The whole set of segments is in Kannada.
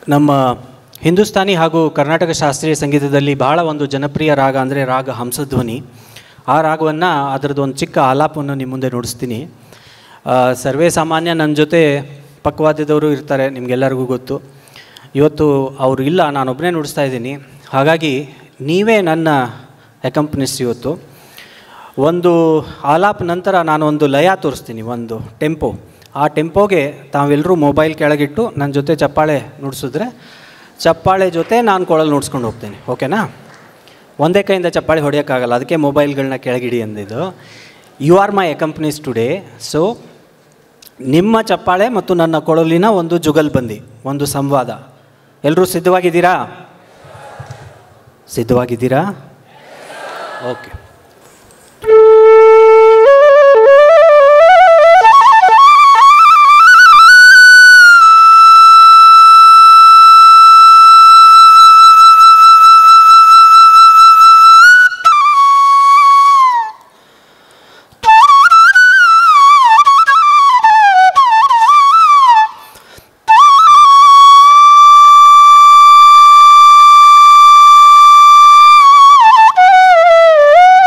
ನಮ್ಮ ಹಿಂದೂಸ್ತಾನಿ ಹಾಗೂ ಕರ್ನಾಟಕ ಶಾಸ್ತ್ರೀಯ ಸಂಗೀತದಲ್ಲಿ ಬಹಳ ಒಂದು ಜನಪ್ರಿಯ ರಾಗ ಅಂದರೆ ರಾಗ ಹಂಸಧ್ವನಿ ಆ ರಾಗವನ್ನು ಅದರದ್ದು ಒಂದು ಚಿಕ್ಕ ಆಲಾಪವನ್ನು ನಿಮ್ಮ ಮುಂದೆ ನುಡಿಸ್ತೀನಿ ಆ, ಸರ್ವೇ ಸಾಮಾನ್ಯ ನನ್ನ ಜೊತೆ ಪಕ್ವಾದ್ಯದವರು ಇರ್ತಾರೆ ನಿಮಗೆಲ್ಲರಿಗೂ ಗೊತ್ತು ಇವತ್ತು ಅವರು ಇಲ್ಲ ನಾನೊಬ್ಬನೇ ನುಡಿಸ್ತಾ ಇದ್ದೀನಿ ಹಾಗಾಗಿ ನೀವೇ ನನ್ನ ಅಕಂಪನಿಸ್ಟ್ ಇವತ್ತು ಒಂದು ಆಲಾಪ್ ನಂತರ ನಾನು ಒಂದು ಲಯ ತೋರಿಸ್ತೀನಿ ಒಂದು ಟೆಂಪೋ ಆ ಟೆಂಪೋಗೆ ತಾವೆಲ್ಲರೂ ಮೊಬೈಲ್ ಕೆಳಗಿಟ್ಟು ನನ್ನ ಜೊತೆ ಚಪ್ಪಾಳೆ ನುಡಿಸಿದ್ರೆ ಚಪ್ಪಾಳೆ ಜೊತೆ ನಾನು ಕೊಳಲು ನುಡ್ಸ್ಕೊಂಡು ಹೋಗ್ತೀನಿ ಓಕೆನಾ ಒಂದೇ ಕೈಯಿಂದ ಚಪ್ಪಾಳೆ ಹೊಡೆಯೋಕ್ಕಾಗಲ್ಲ ಅದಕ್ಕೆ ಮೊಬೈಲ್ಗಳನ್ನ ಕೆಳಗಿಡಿ ಅಂದಿದ್ದು you are my accompanists today so ನಿಮ್ಮ ಚಪ್ಪಾಳೆ ಮತ್ತು ನನ್ನ ಕೊಳಲಿನ ಒಂದು ಜುಗಲ್ಬಂದಿ ಒಂದು ಸಂವಾದ ಎಲ್ಲರೂ ಸಿದ್ಧವಾಗಿದ್ದೀರಾ ಸಿದ್ಧವಾಗಿದ್ದೀರಾ ಓಕೆ Thank you.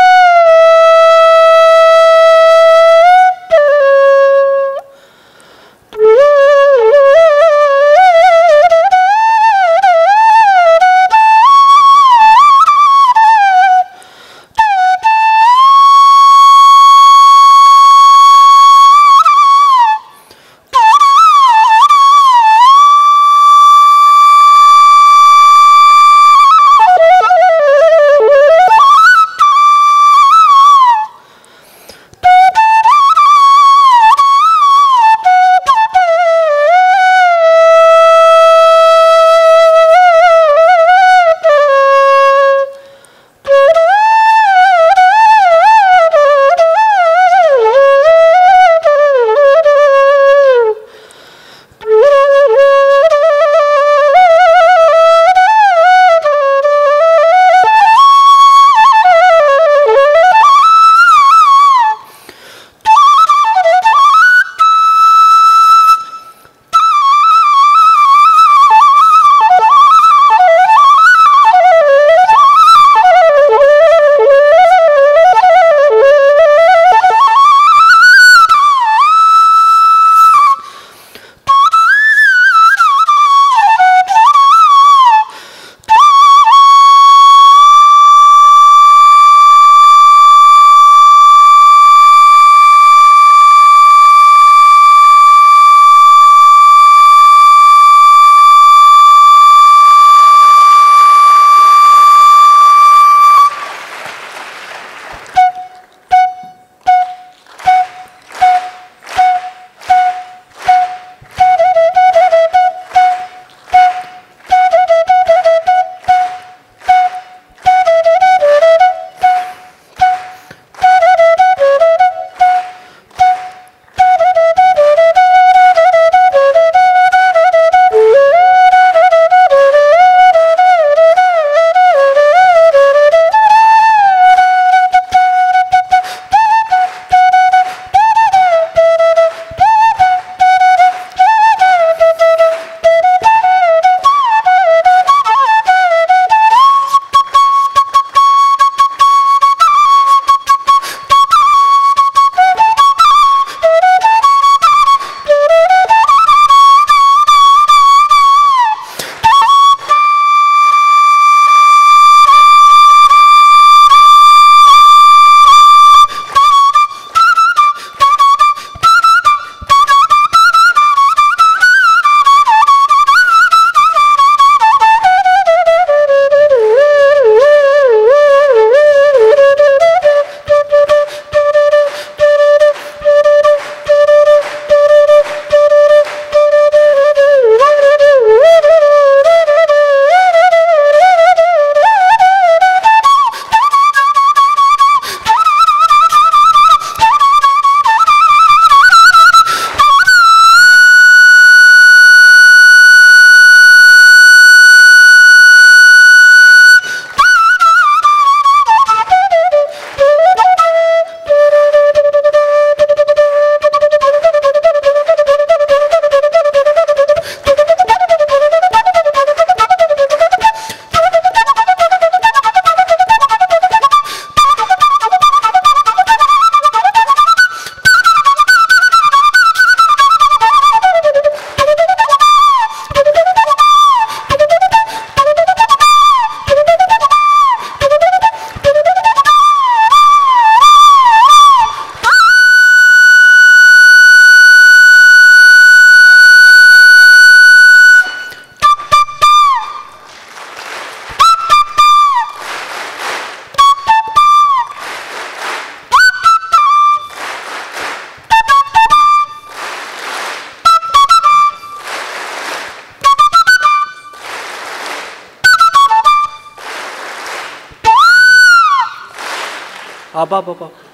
ಅಬ್ಬಾ